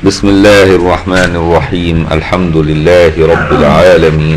بسم الله الرحمن الرحيم الحمد لله رب العالمين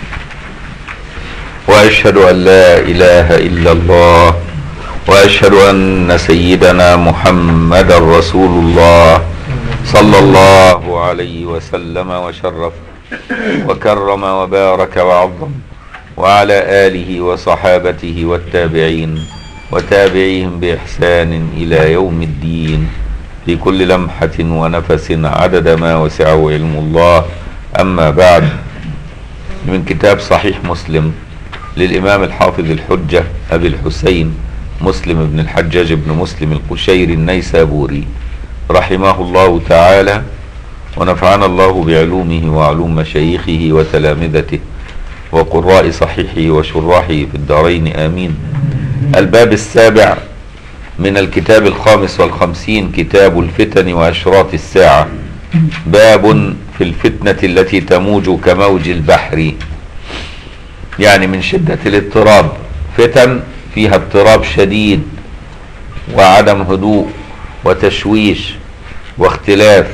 واشهد ان لا اله الا الله واشهد ان سيدنا محمدا رسول الله صلى الله عليه وسلم وشرف وكرم وبارك وعظم وعلى اله وصحابته والتابعين وتابعيهم باحسان الى يوم الدين في كل لمحة ونفس عدد ما وسعه علم الله أما بعد من كتاب صحيح مسلم للإمام الحافظ الحجة أبي الحسين مسلم بن الحجاج بن مسلم القشيري النيسابوري رحمه الله تعالى ونفعنا الله بعلومه وعلوم مشايخه وتلامذته وقراء صحيحه وشراحه في الدارين آمين الباب السابع من الكتاب الخامس والخمسين كتاب الفتن وأشراط الساعة باب في الفتنة التي تموج كموج البحر يعني من شدة الاضطراب فتن فيها اضطراب شديد وعدم هدوء وتشويش واختلاف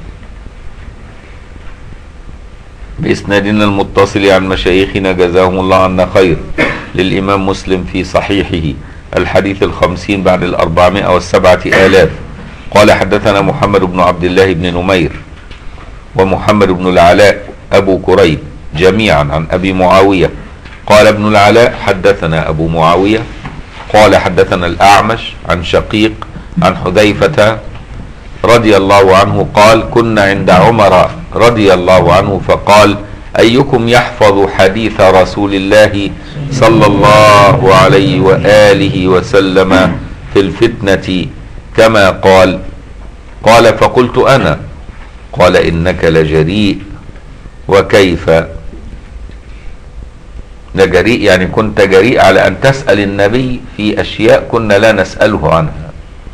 بإسنادنا المتصل عن مشايخنا جزاهم الله عنا خير للإمام مسلم في صحيحه الحديث الخمسين بعد الأربعمائة والسبعة آلاف قال حدثنا محمد بن عبد الله بن نمير ومحمد بن العلاء أبو كريب جميعا عن أبي معاوية قال ابن العلاء حدثنا أبو معاوية قال حدثنا الأعمش عن شقيق عن حذيفة رضي الله عنه قال كنا عند عمر رضي الله عنه فقال أيكم يحفظ حديث رسول الله صلى الله عليه وآله وسلم في الفتنة كما قال قال فقلت أنا قال إنك لجريء وكيف لجريء يعني كنت جريء على أن تسأل النبي في أشياء كنا لا نسأله عنها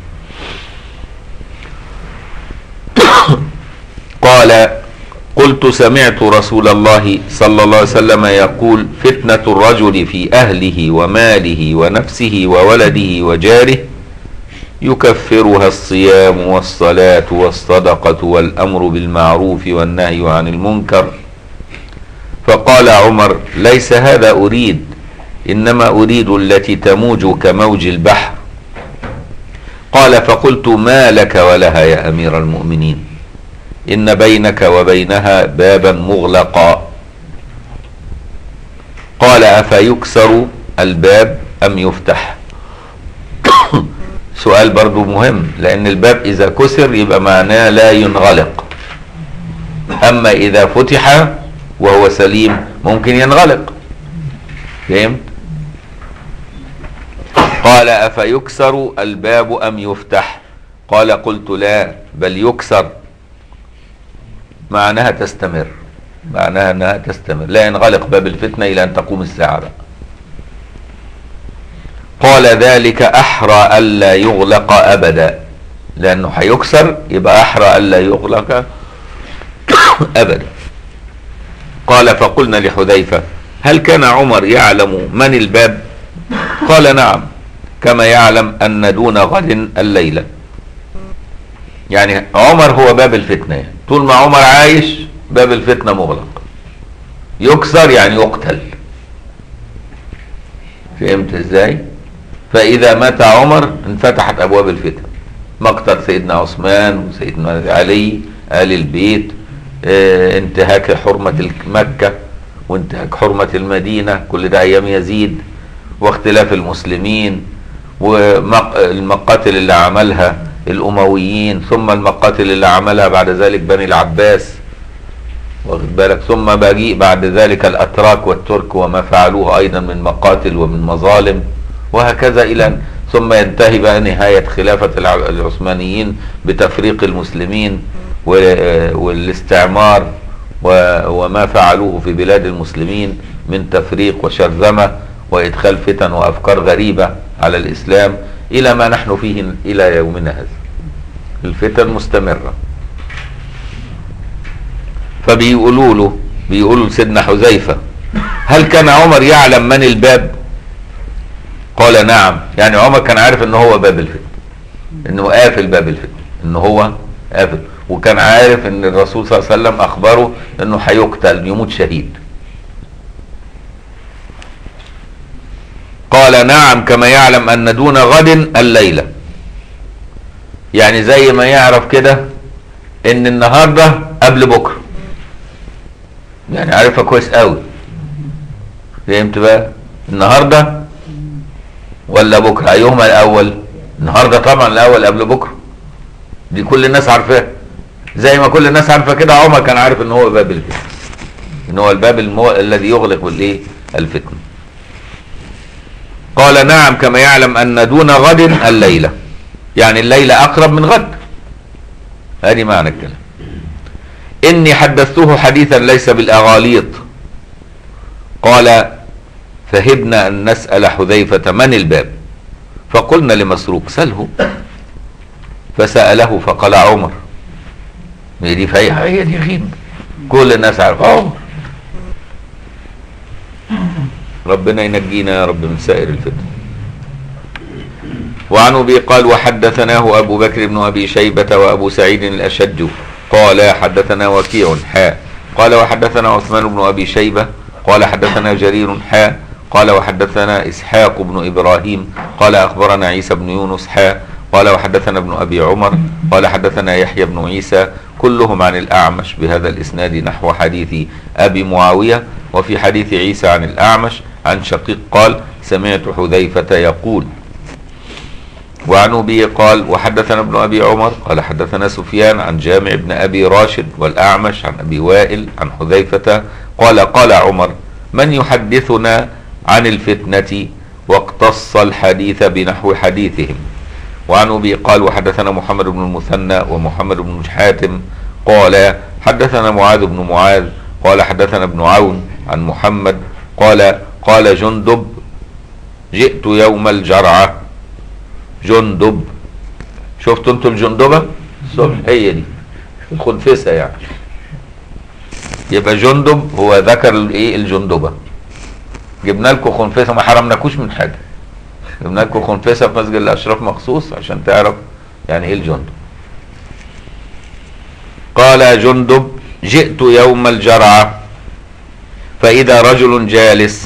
قال قلت سمعت رسول الله صلى الله عليه وسلم يقول فتنة الرجل في أهله وماله ونفسه وولده وجاره يكفرها الصيام والصلاة والصدقة والأمر بالمعروف والنهي عن المنكر فقال عمر ليس هذا أريد إنما أريد التي تموج كموج البحر قال فقلت ما لك ولها يا أمير المؤمنين إن بينك وبينها بابا مغلقا قال أفيكسر الباب أم يفتح سؤال برضو مهم لأن الباب إذا كسر يبقى معناه لا ينغلق أما إذا فتح وهو سليم ممكن ينغلق فهمت قال أفيكسر الباب أم يفتح قال قلت لا بل يكسر معناها تستمر معناها انها تستمر لا ينغلق باب الفتنة الى ان تقوم الساعة بقى. قال ذلك احرى الا يغلق ابدا لانه هيكسر يبقى احرى الا يغلق ابدا قال فقلنا لحذيفة هل كان عمر يعلم من الباب قال نعم كما يعلم ان دون غد الليله يعني عمر هو باب الفتنة يعني. طول ما عمر عايش باب الفتنة مغلق يكسر يعني يقتل فهمت ازاي فاذا مات عمر انفتحت ابواب الفتن مقتل سيدنا عثمان وسيدنا علي آل البيت اه انتهاك حرمة مكة وانتهاك حرمة المدينة كل ده ايام يزيد واختلاف المسلمين والمقاتل اللي عملها الامويين ثم المقاتل اللي عملها بعد ذلك بني العباس واخد بالك ثم بجيء بعد ذلك الاتراك والترك وما فعلوه ايضا من مقاتل ومن مظالم وهكذا الى ثم ينتهي بقى نهايه خلافه العثمانيين بتفريق المسلمين والاستعمار وما فعلوه في بلاد المسلمين من تفريق وشرذمه وادخال فتن وافكار غريبه على الاسلام الى ما نحن فيه الى يومنا هذا الفتن مستمرة فبيقولوا له بيقولوا لسيدنا حذيفة هل كان عمر يعلم من الباب قال نعم يعني عمر كان عارف ان هو باب الفتن انه قافل باب الفتن ان هو قافل وكان عارف ان الرسول صلى الله عليه وسلم اخبره انه هيقتل يموت شهيد قال نعم كما يعلم ان دون غد الليله يعني زي ما يعرف كده ان النهارده قبل بكره يعني عارفها كويس قوي فهمت بقى النهارده ولا بكره ايهما الاول النهارده طبعا الاول قبل بكره دي كل الناس عارفاها زي ما كل الناس عارفه كده عمر كان عارف ان هو باب الفتنه ان هو الباب المو... الذي يغلق بالايه الفتنه قال نعم كما يعلم ان دون غد الليله يعني الليله اقرب من غد هذه معنى الكلام اني حدثته حديثا ليس بالاغاليط قال فهبنا ان نسال حذيفه من الباب فقلنا لمسروق سله فساله فقال عمر هي دي فهي هي دي غيب كل الناس عارفه عمر ربنا ينجينا يا رب من سائر الفتن وعن ابي قال وحدثناه ابو بكر بن ابي شيبه وابو سعيد الاشج قال حدثنا وكيع حاء قال وحدثنا عثمان بن ابي شيبه قال حدثنا جرير حاء قال وحدثنا اسحاق بن ابراهيم قال اخبرنا عيسى بن يونس حاء قال وحدثنا ابن ابي عمر قال حدثنا يحيى بن عيسى كلهم عن الاعمش بهذا الاسناد نحو حديث ابي معاويه وفي حديث عيسى عن الاعمش عن شقيق قال سمعت حذيفه يقول وعن ابي قال وحدثنا ابن ابي عمر قال حدثنا سفيان عن جامع بن ابي راشد والاعمش عن ابي وائل عن حذيفه قال قال عمر من يحدثنا عن الفتنه واقتص الحديث بنحو حديثهم وعن ابي قال وحدثنا محمد بن المثنى ومحمد بن حاتم قال حدثنا معاذ بن معاذ قال حدثنا ابن عون عن محمد قال قال جندب جئت يوم الجرعه جندب شفتوا انتوا الجندبه الصبح هي دي الخنفسه يعني يبقى جندب هو ذكر الايه الجندبه جبنا لكم خنفسه ما حرمناكوش من حاجه جبنا لكم خنفسه في مسجد الاشراف مخصوص عشان تعرف يعني ايه الجندب قال جندب جئت يوم الجرعه فاذا رجل جالس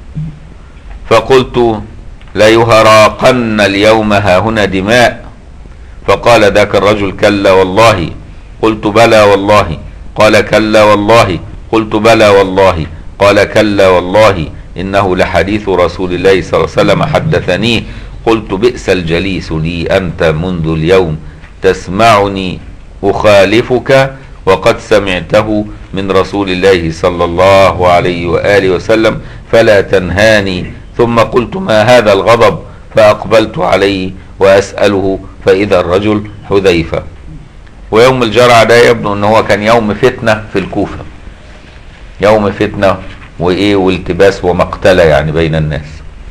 فقلت ليهراقن اليوم هاهنا دماء فقال ذاك الرجل كلا والله قلت بلى والله قال كلا والله قلت بلى والله قال كلا والله انه لحديث رسول الله صلى الله عليه وسلم حدثنيه قلت بئس الجليس لي انت منذ اليوم تسمعني اخالفك وقد سمعته من رسول الله صلى الله عليه واله وسلم فلا تنهاني ثم قلت ما هذا الغضب فأقبلت عليه وأسأله فإذا الرجل حذيفة ويوم الجرع ده يبدو ان هو كان يوم فتنة في الكوفة يوم فتنة وايه والتباس ومقتلة يعني بين الناس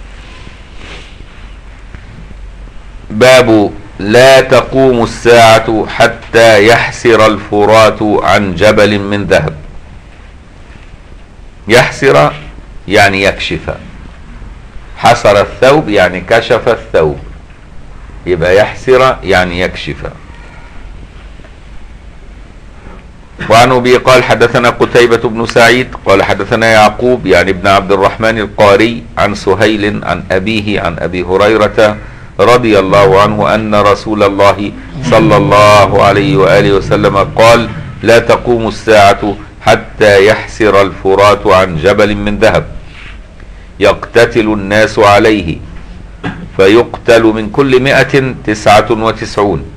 باب لا تقوم الساعة حتى يحسر الفرات عن جبل من ذهب يحسر يعني يكشف حسر الثوب يعني كشف الثوب يبقى يحسر يعني يكشف وعن ابي قال حدثنا قتيبة بن سعيد قال حدثنا يعقوب يعني ابن عبد الرحمن القاري عن سهيل عن ابيه عن ابي هريرة رضي الله عنه ان رسول الله صلى الله عليه واله وسلم قال لا تقوم الساعة حتى يحسر الفرات عن جبل من ذهب يقتتل الناس عليه فيقتل من كل مئة تسعة وتسعون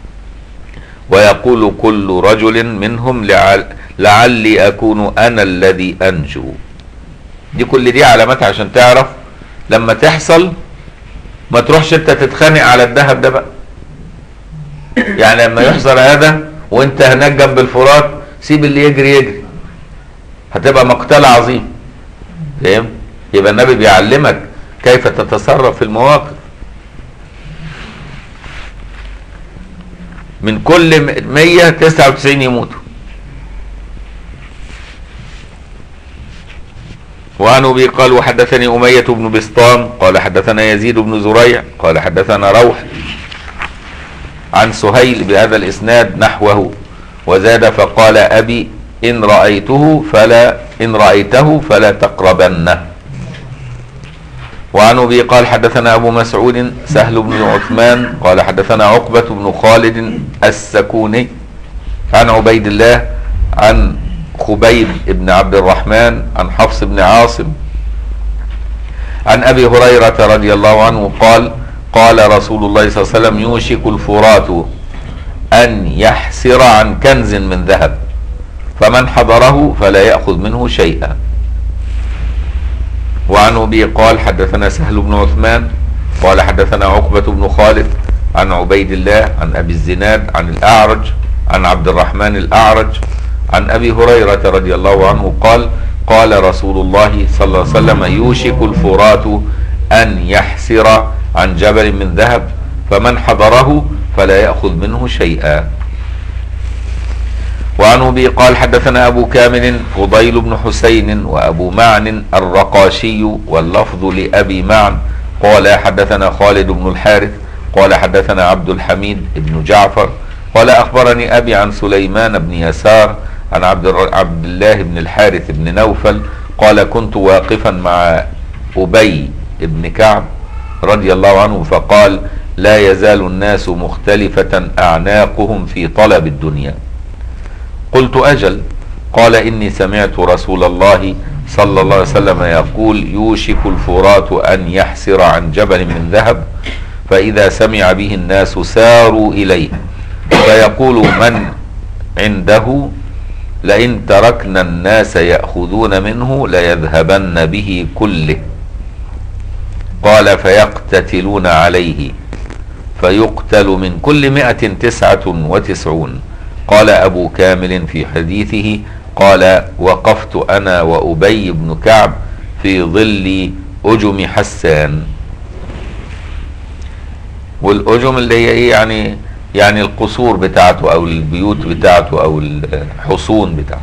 ويقول كل رجل منهم لعل لعلي أكون أنا الذي أنجو دي كل دي علامات عشان تعرف لما تحصل ما تروحش انت تتخانق على الذهب ده بقى يعني لما يحصل هذا وانت هناك جنب الفرات سيب اللي يجري يجري هتبقى مقتل عظيم فهمت يبقى النبي بيعلمك كيف تتصرف في المواقف من كل 199 يموتوا وعن ابي قال وحدثني اميه بن بسطام قال حدثنا يزيد بن زريع قال حدثنا روح عن سهيل بهذا الاسناد نحوه وزاد فقال أبي إن رأيته فلا إن رأيته فلا تقربنه وعن ابي قال حدثنا ابو مسعود سهل بن عثمان قال حدثنا عقبة بن خالد السكوني عن عبيد الله عن خبيب بن عبد الرحمن عن حفص بن عاصم عن ابي هريرة رضي الله عنه قال قال رسول الله صلى الله عليه وسلم يوشك الفرات ان يحسر عن كنز من ذهب فمن حضره فلا يأخذ منه شيئا وعن ابي قال حدثنا سهل بن عثمان قال حدثنا عقبة بن خالد عن عبيد الله عن ابي الزناد عن الاعرج عن عبد الرحمن الاعرج عن ابي هريرة رضي الله عنه قال قال رسول الله صلى الله عليه وسلم يوشك الفرات ان يحسر عن جبل من ذهب فمن حضره فلا يأخذ منه شيئا وعن ابي قال حدثنا ابو كامل فضيل بن حسين وابو معن الرقاشي واللفظ لابي معن قال حدثنا خالد بن الحارث قال حدثنا عبد الحميد بن جعفر قال اخبرني ابي عن سليمان بن يسار عن عبد عبد الله بن الحارث بن نوفل قال كنت واقفا مع ابي بن كعب رضي الله عنه فقال لا يزال الناس مختلفة اعناقهم في طلب الدنيا قلت أجل قال إني سمعت رسول الله صلى الله عليه وسلم يقول يوشك الفرات أن يحسر عن جبل من ذهب فإذا سمع به الناس ساروا إليه فيقول من عنده لئن تركنا الناس يأخذون منه ليذهبن به كله قال فيقتتلون عليه فيقتل من كل مئة تسعة وتسعون قال أبو كامل في حديثه قال وقفت أنا وأبي بن كعب في ظل أجم حسان والأجم اللي هي إيه يعني يعني القصور بتاعته أو البيوت بتاعته أو الحصون بتاعته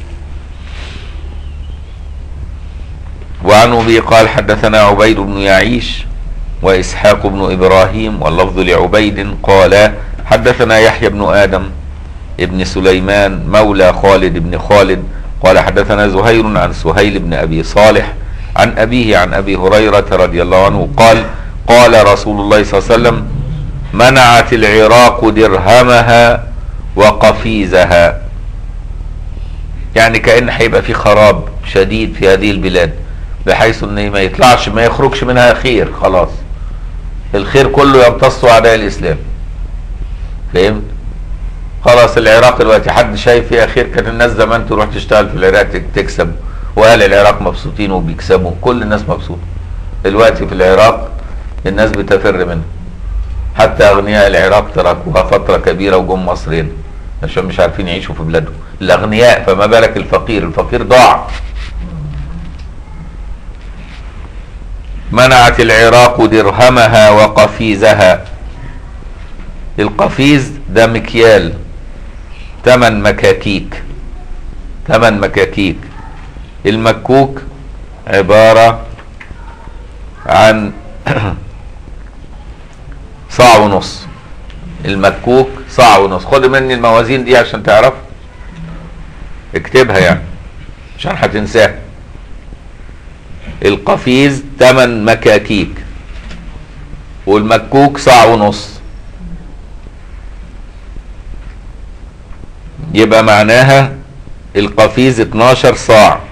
وعن أبي قال حدثنا عبيد بن يعيش وإسحاق بن إبراهيم واللفظ لعبيد قال حدثنا يحيى بن آدم ابن سليمان مولى خالد بن خالد قال حدثنا زهير عن سهيل بن ابي صالح عن ابيه عن ابي هريره رضي الله عنه قال قال رسول الله صلى الله عليه وسلم منعت العراق درهمها وقفيزها يعني كان هيبقى في خراب شديد في هذه البلاد بحيث ان ما يطلعش ما يخرجش منها خير خلاص الخير كله يمتص اعداء الاسلام فهمت خلاص العراق دلوقتي حد شايف فيها خير كان الناس زمان تروح تشتغل في العراق تكسب واهل العراق مبسوطين وبيكسبوا كل الناس مبسوطه دلوقتي في العراق الناس بتفر منها حتى اغنياء العراق تركوها فتره كبيره وجم مصر هنا عشان مش عارفين يعيشوا في بلادهم الاغنياء فما بالك الفقير الفقير ضاع منعت العراق درهمها وقفيزها القفيز ده مكيال تمن مكاكيك تمن مكاكيك المكوك عبارة عن صاع ونص المكوك صاع ونص خد مني الموازين دي عشان تعرف اكتبها يعني عشان هتنساها القفيز تمن مكاكيك والمكوك صاع ونص يبقى معناها القفيز 12 صاع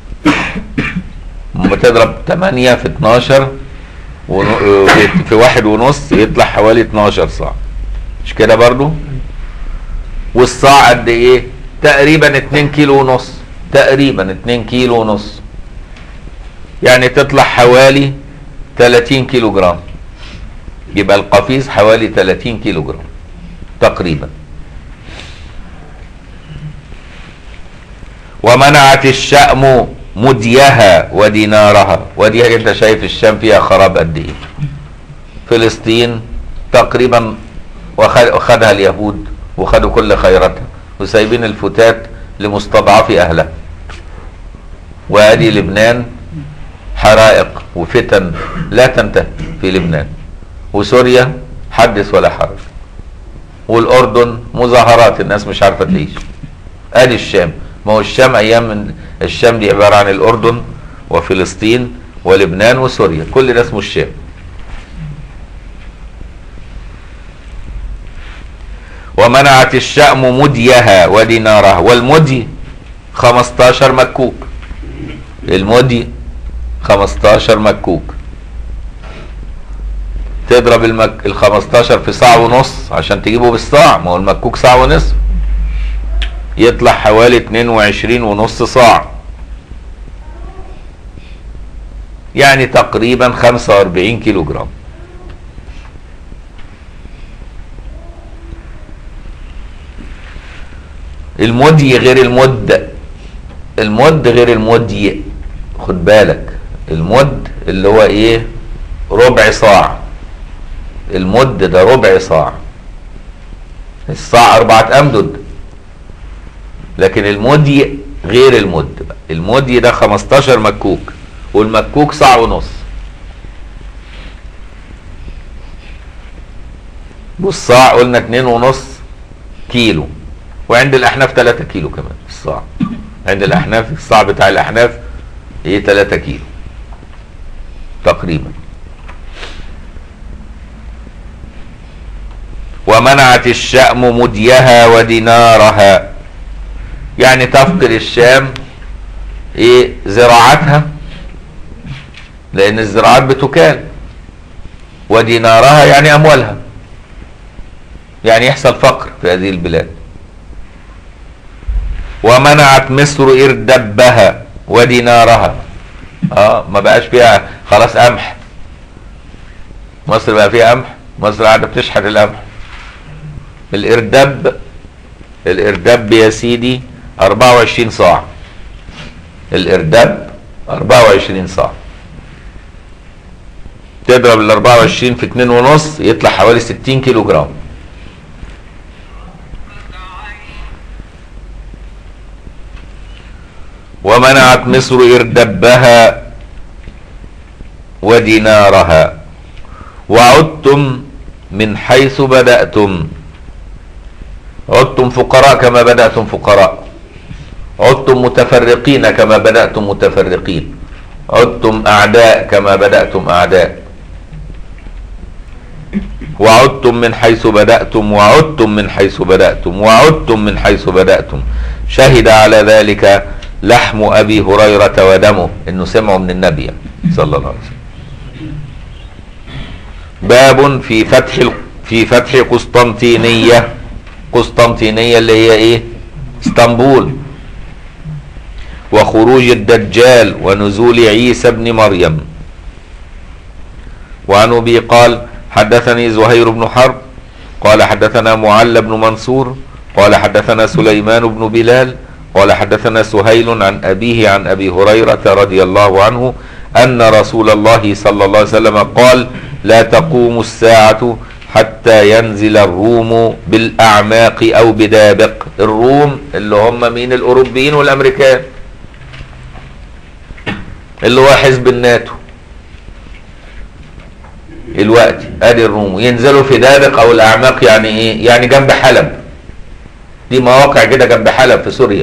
لما تضرب 8 في 12 في واحد ونص يطلع حوالي 12 صاع مش كده برضو والصاع قد ايه تقريبا 2 كيلو ونص تقريبا 2 كيلو ونص يعني تطلع حوالي 30 كيلو جرام يبقى القفيز حوالي 30 كيلو جرام تقريبا ومنعت الشأم مديها ودينارها ودي انت شايف الشام فيها خراب قد ايه فلسطين تقريبا وخدها اليهود وخدوا كل خيراتها وسايبين الفتات لمستضعفي اهلها وادي لبنان حرائق وفتن لا تنتهي في لبنان وسوريا حدث ولا حرج والاردن مظاهرات الناس مش عارفه تعيش ادي الشام ما هو الشام ايام الشام دي عباره عن الاردن وفلسطين ولبنان وسوريا كل ده اسمه الشام ومنعت الشأم مديها ودينارها والمدي 15 مكوك المدي 15 مكوك تضرب المك... ال 15 في صاع ونص عشان تجيبه بالصاع ما هو المكوك صاع ونصف يطلع حوالي 22 ونص صاع يعني تقريبا 45 كيلو جرام المدي غير المد المد غير المدي خد بالك المد اللي هو ايه ربع صاع المد ده ربع صاع الصاع أربعة أمدد لكن المدي غير المد بقى. المدي ده 15 مكوك والمكوك صاع ونص والصاع قلنا اتنين ونص كيلو وعند الأحناف 3 كيلو كمان الصاع عند الأحناف الصاع بتاع الأحناف ايه 3 كيلو تقريبا ومنعت الشأم مديها ودينارها يعني تفقد الشام ايه زراعتها لان الزراعات بتكال ودينارها يعني اموالها يعني يحصل فقر في هذه البلاد ومنعت مصر اردبها ودينارها اه ما بقاش فيها خلاص قمح مصر بقى فيها قمح مصر قاعده بتشحن القمح الاردب الاردب يا سيدي 24 صاع الاردب 24 صاع تضرب ال 24 في 2 ونص يطلع حوالي 60 كيلو جرام ومنعت مصر اردبها ودينارها وعدتم من حيث بدأتم عدتم فقراء كما بدأتم فقراء عدتم متفرقين كما بدأتم متفرقين عدتم أعداء كما بدأتم أعداء وعدتم من حيث بدأتم وعدتم من حيث بدأتم وعدتم من حيث بدأتم شهد على ذلك لحم أبي هريرة ودمه إنه سمعه من النبي صلى الله عليه وسلم باب في فتح في فتح قسطنطينية قسطنطينية اللي هي ايه اسطنبول وخروج الدجال ونزول عيسى ابن مريم وعن ابي قال حدثني زهير بن حرب قال حدثنا معل بن منصور قال حدثنا سليمان بن بلال قال حدثنا سهيل عن أبيه عن أبي هريرة رضي الله عنه أن رسول الله صلى الله عليه وسلم قال لا تقوم الساعة حتى ينزل الروم بالأعماق أو بدابق الروم اللي هم مين الأوروبيين والأمريكان اللي هو حزب الناتو الوقت ادي الروم ينزلوا في دابق او الاعماق يعني ايه يعني جنب حلب دي مواقع كده جنب حلب في سوريا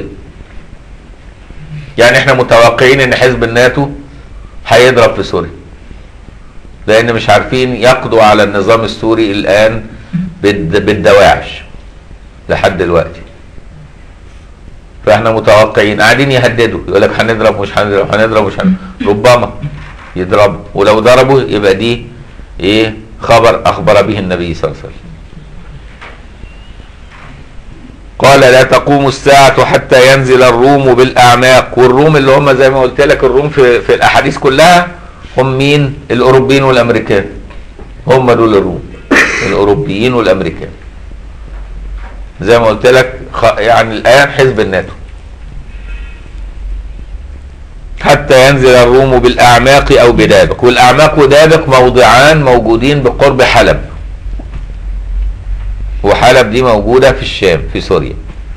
يعني احنا متوقعين ان حزب الناتو هيضرب في سوريا لان مش عارفين يقضوا على النظام السوري الان بالدواعش لحد دلوقتي فاحنا متوقعين قاعدين يهددوا يقول لك هنضرب مش هنضرب هنضرب مش هنضرب ربما يضربوا ولو ضربوا يبقى دي ايه خبر اخبر به النبي صلى الله عليه وسلم قال لا تقوم الساعة حتى ينزل الروم بالأعماق والروم اللي هم زي ما قلت لك الروم في, في الأحاديث كلها هم مين الأوروبيين والأمريكان هم دول الروم الأوروبيين والأمريكان زي ما قلت لك يعني الآن حزب الناتو حتى ينزل الروم بالأعماق أو بدابق والأعماق ودابق موضعان موجودين بقرب حلب وحلب دي موجودة في الشام في سوريا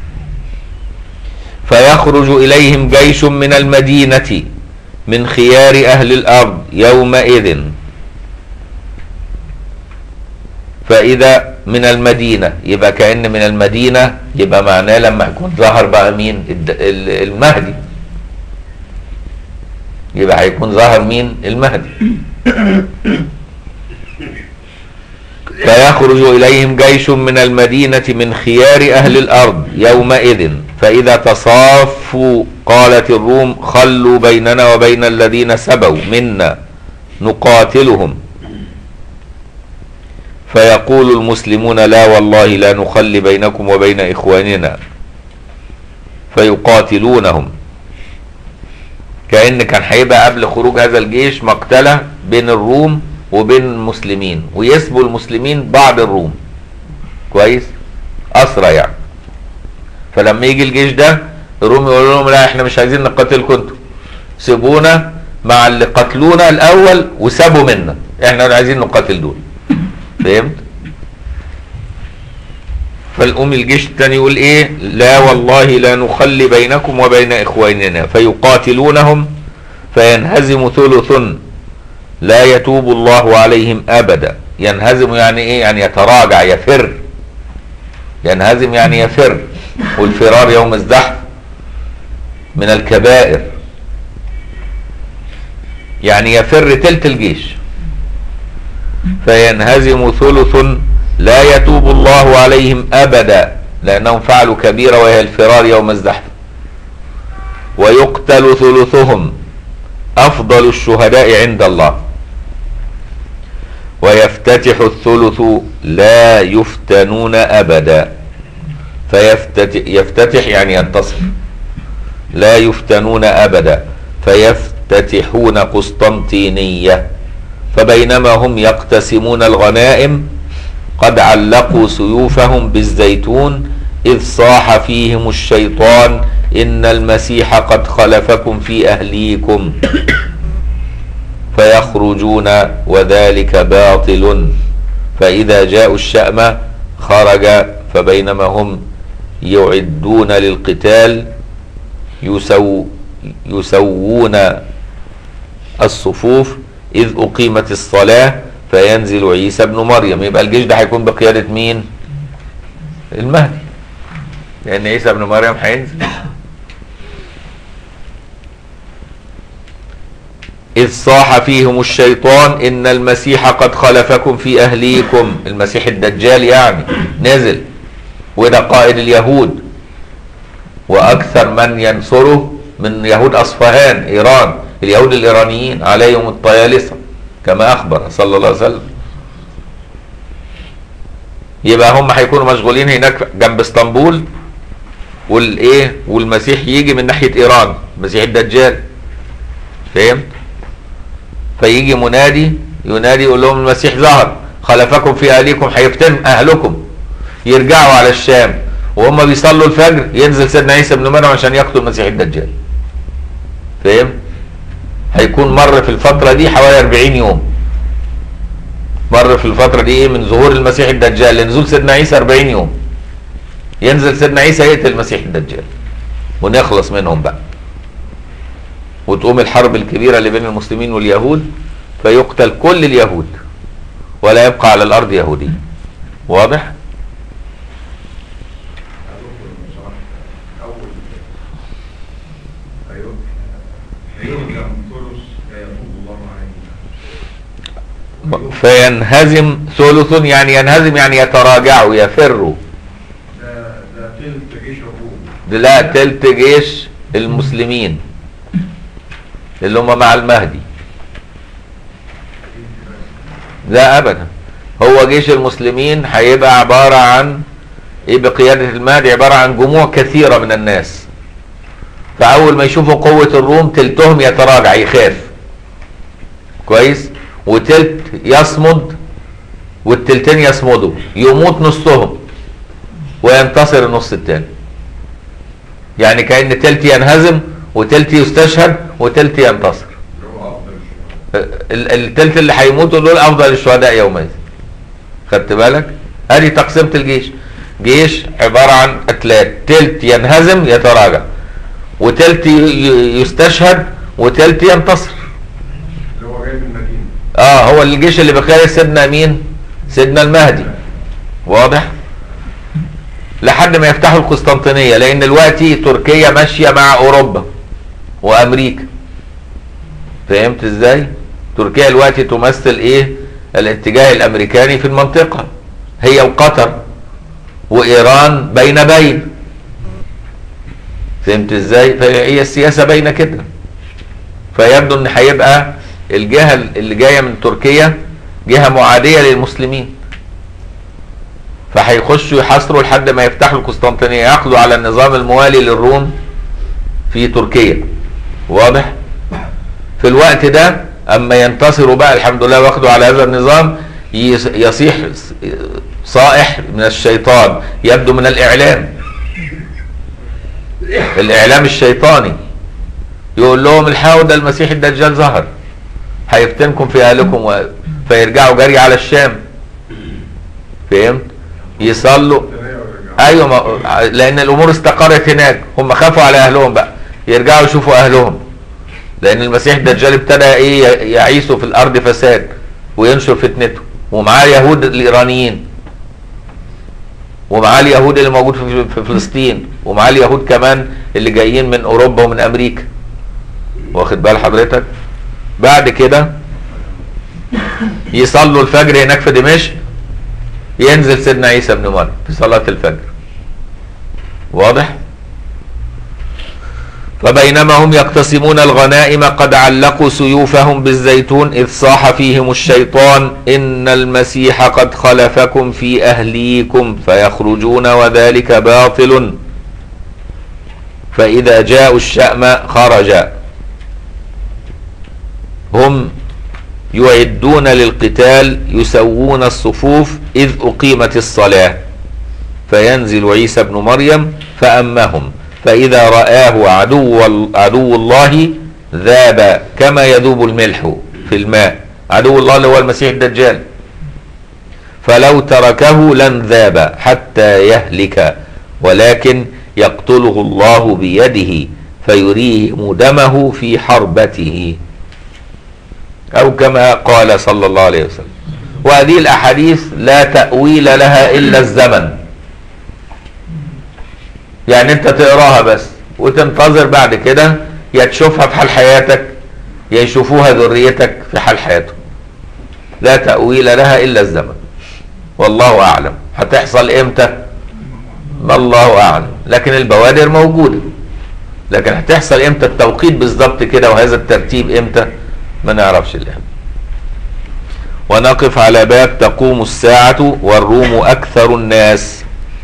فيخرج إليهم جيش من المدينة من خيار أهل الأرض يومئذ فإذا من المدينة يبقى كأن من المدينة يبقى معناه لما يكون ظهر بقى مين الد- ال- المهدي يبقى هيكون ظهر مين المهدي فيخرج إليهم جيش من المدينة من خيار أهل الأرض يومئذ فإذا تصافوا قالت الروم خلوا بيننا وبين الذين سبوا منا نقاتلهم فيقول المسلمون لا والله لا نخلي بينكم وبين إخواننا فيقاتلونهم كأن كان هيبقى قبل خروج هذا الجيش مقتلة بين الروم وبين المسلمين ويسبوا المسلمين بعض الروم كويس أسرى يعني فلما يجي الجيش ده الروم يقولوا لهم لا احنا مش عايزين نقاتلكم انتوا سيبونا مع اللي قتلونا الاول وسابوا منا احنا عايزين نقاتل دول فهمت فالأم الجيش الثاني يقول ايه لا والله لا نخلي بينكم وبين اخواننا فيقاتلونهم فينهزم ثلث لا يتوب الله عليهم ابدا ينهزم يعني ايه يعني يتراجع يفر ينهزم يعني يفر والفرار يوم الزحف من الكبائر يعني يفر تلت الجيش فينهزم ثلث لا يتوب الله عليهم ابدا لانهم فعلوا كبيره وهي الفرار يوم الزحف ويقتل ثلثهم افضل الشهداء عند الله ويفتتح الثلث لا يفتنون ابدا فيفتتح يفتتح يعني ينتصر لا يفتنون ابدا فيفتتحون قسطنطينيه فبينما هم يقتسمون الغنائم قد علقوا سيوفهم بالزيتون إذ صاح فيهم الشيطان إن المسيح قد خلفكم في أهليكم فيخرجون وذلك باطل فإذا جاءوا الشأم خرج فبينما هم يعدون للقتال يسو يسوون الصفوف إذ أقيمت الصلاة فينزل عيسى ابن مريم يبقى الجيش ده هيكون بقيادة مين؟ المهدي لأن عيسى ابن مريم هينزل إذ صاح فيهم الشيطان إن المسيح قد خلفكم في أهليكم المسيح الدجال يعني نزل وده قائد اليهود وأكثر من ينصره من يهود أصفهان إيران اليهود الإيرانيين عليهم الطيالسة كما أخبر صلى الله عليه وسلم يبقى هم هيكونوا مشغولين هناك جنب اسطنبول والايه والمسيح يجي من ناحيه ايران المسيح الدجال فهمت فيجي منادي ينادي يقول لهم المسيح ظهر خلفكم في اهليكم هيفتن اهلكم يرجعوا على الشام وهم بيصلوا الفجر ينزل سيدنا عيسى بن مريم عشان يقتل المسيح الدجال فهمت هيكون مر في الفترة دي حوالي 40 يوم مر في الفترة دي ايه من ظهور المسيح الدجال لنزول سيدنا عيسى 40 يوم ينزل سيدنا عيسى يقتل المسيح الدجال ونخلص منهم بقى وتقوم الحرب الكبيرة اللي بين المسلمين واليهود فيقتل كل اليهود ولا يبقى على الأرض يهودي واضح؟ فينهزم ثلث يعني ينهزم يعني يتراجعوا يفروا ده ده تلت جيش الروم ده لا تلت جيش المسلمين اللي هم مع المهدي لا ابدا هو جيش المسلمين هيبقى عبارة عن ايه بقيادة المهدي عبارة عن جموع كثيرة من الناس فاول ما يشوفوا قوة الروم تلتهم يتراجع يخاف كويس وتلت يصمد والتلتين يصمدوا يموت نصهم وينتصر النص التاني يعني كأن تلت ينهزم وتلت يستشهد وتلت ينتصر اللي هو افضل الشهداء ال- التلت اللي هيموتوا دول افضل الشهداء يومئذ خدت بالك ادي تقسيمه الجيش جيش عباره عن اتلات تلت ينهزم يتراجع وتلت ي- ي- يستشهد وتلت ينتصر اللي هو جاي من المدينه اه هو الجيش اللي بقيادة سيدنا مين سيدنا المهدي واضح لحد ما يفتحوا القسطنطينيه لان دلوقتي تركيا ماشيه مع اوروبا وامريكا فهمت ازاي تركيا دلوقتي تمثل ايه الاتجاه الامريكاني في المنطقه هي وقطر وايران بين بين فهمت ازاي فهي السياسه بين كده فيبدو ان هيبقى الجهه اللي جايه من تركيا جهه معاديه للمسلمين فهيخشوا يحاصروا لحد ما يفتحوا القسطنطينيه ياخدوا على النظام الموالي للروم في تركيا واضح في الوقت ده اما ينتصروا بقى الحمد لله واخدوا على هذا النظام يس- يصيح صائح من الشيطان يبدو من الاعلام الاعلام الشيطاني يقول لهم الحقوا ده المسيح الدجال ظهر هيفتنكم في اهلكم و... فيرجعوا جري على الشام فهمت يصلوا ايوه ما... لان الامور استقرت هناك هم خافوا على اهلهم بقى يرجعوا يشوفوا اهلهم لان المسيح الدجال ابتدى ايه ي- يعيثوا في الارض فساد وينشر فتنته ومعاه اليهود الايرانيين ومعاه اليهود اللي موجود في في فلسطين ومعاه اليهود كمان اللي جايين من اوروبا ومن امريكا واخد بال حضرتك بعد كده يصلوا الفجر هناك في دمشق ينزل سيدنا عيسى بن مريم في صلاة الفجر واضح فبينما هم يقتسمون الغنائم قد علقوا سيوفهم بالزيتون إذ صاح فيهم الشيطان إن المسيح قد خلفكم في أهليكم فيخرجون وذلك باطل فإذا جاءوا الشأم خرج هم يعدون للقتال يسوون الصفوف إذ أقيمت الصلاة فينزل عيسى ابن مريم فأمهم فإذا رآه عدو, عدو الله ذاب كما يذوب الملح في الماء عدو الله اللي هو المسيح الدجال فلو تركه لن ذاب حتى يهلك ولكن يقتله الله بيده فيريهم دمه في حربته أو كما قال صلى الله عليه وسلم وهذه الأحاديث لا تأويل لها إلا الزمن يعني أنت تقراها بس وتنتظر بعد كده يا تشوفها في حال حياتك يا يشوفوها ذريتك في حال حياتهم لا تأويل لها إلا الزمن والله أعلم هتحصل إمتى ما الله أعلم لكن البوادر موجودة لكن هتحصل إمتى التوقيت بالظبط كده وهذا الترتيب إمتى ما نعرفش الآن ونقف على باب تقوم الساعة والروم أكثر الناس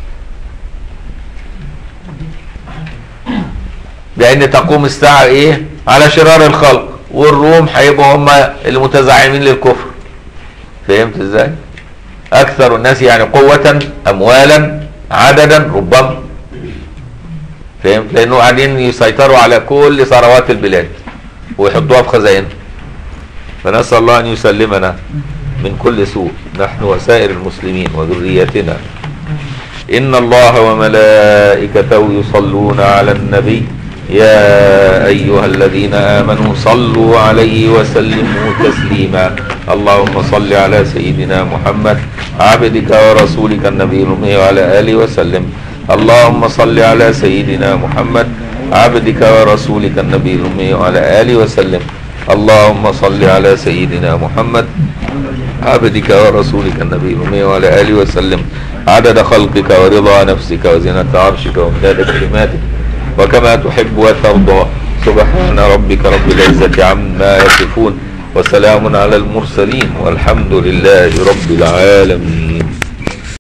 لأن تقوم الساعة إيه على شرار الخلق والروم هيبقوا هم المتزعمين للكفر فهمت إزاي أكثر الناس يعني قوة أموالا عددا ربما فهمت لأنه قاعدين يسيطروا على كل ثروات البلاد ويحطوها في خزائنهم فنسأل الله أن يسلمنا من كل سوء نحن وسائر المسلمين وذريتنا إن الله وملائكته يصلون على النبي يا أيها الذين آمنوا صلوا عليه وسلموا تسليما اللهم صل على سيدنا محمد عبدك ورسولك النبي الأمي وعلى آله وسلم اللهم صل على سيدنا محمد عبدك ورسولك النبي الأمي وعلى آله وسلم اللهم صل على سيدنا محمد عبدك ورسولك النبي الأمي وعلى آله وسلم عدد خلقك ورضا نفسك وزنة عرشك وامداد كلماتك وكما تحب وترضى سبحان ربك رب العزة عما يصفون وسلام على المرسلين والحمد لله رب العالمين